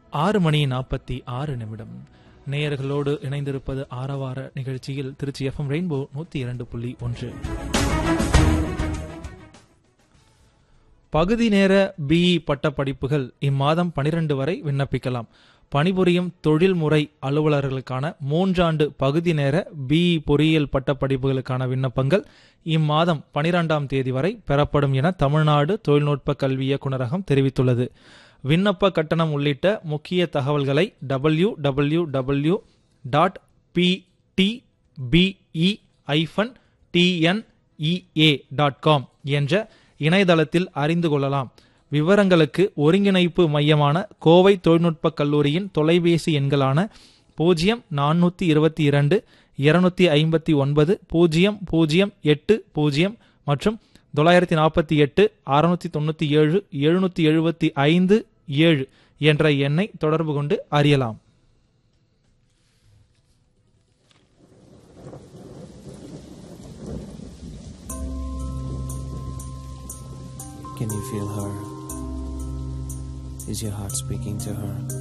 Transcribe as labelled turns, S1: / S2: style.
S1: ஆறு மணி நாற்பத்தி ஆறு நிமிடம் நேயர்களோடு இணைந்திருப்பது ஆரவார நிகழ்ச்சியில் திருச்சி எஃப்எம் ரெயின்போ நூத்தி இரண்டு புள்ளி ஒன்று பகுதி நேர பிஇ பட்ட படிப்புகள் இம்மாதம் பனிரெண்டு வரை விண்ணப்பிக்கலாம் பணிபுரியும் தொழில்முறை அலுவலர்களுக்கான மூன்றாண்டு பகுதி நேர பிஇ பொறியியல் பட்ட படிப்புகளுக்கான விண்ணப்பங்கள் இம்மாதம் பனிரெண்டாம் தேதி வரை பெறப்படும் என தமிழ்நாடு தொழில்நுட்ப கல்வி இயக்குநரகம் தெரிவித்துள்ளது விண்ணப்ப கட்டணம் உள்ளிட்ட முக்கிய தகவல்களை W W W dot P D P E hyphen T N E A dot com என்ற இணையதளத்தில் அறிந்து கொள்ளலாம் விவரங்களுக்கு ஒருங்கிணைப்பு மையமான கோவை தொழில்நுட்ப கல்லூரியின் தொலைபேசி எண்களான பூஜ்ஜியம் நானூற்றி இருபத்தி இரண்டு இருநூத்தி ஐம்பத்தி ஒன்பது பூஜ்ஜியம் பூஜ்ஜியம் எட்டு பூஜ்ஜியம் மற்றும் தொள்ளாயிரத்தி நாற்பத்தி எட்டு அறுநூத்தி தொண்ணூற்றி ஏழு எழுநூற்றி எழுபத்தி ஐந்து ஏழு என்ற எண்ணை தொடர்பு கொண்டு அறியலாம்
S2: Can you feel her? Is your heart speaking to her?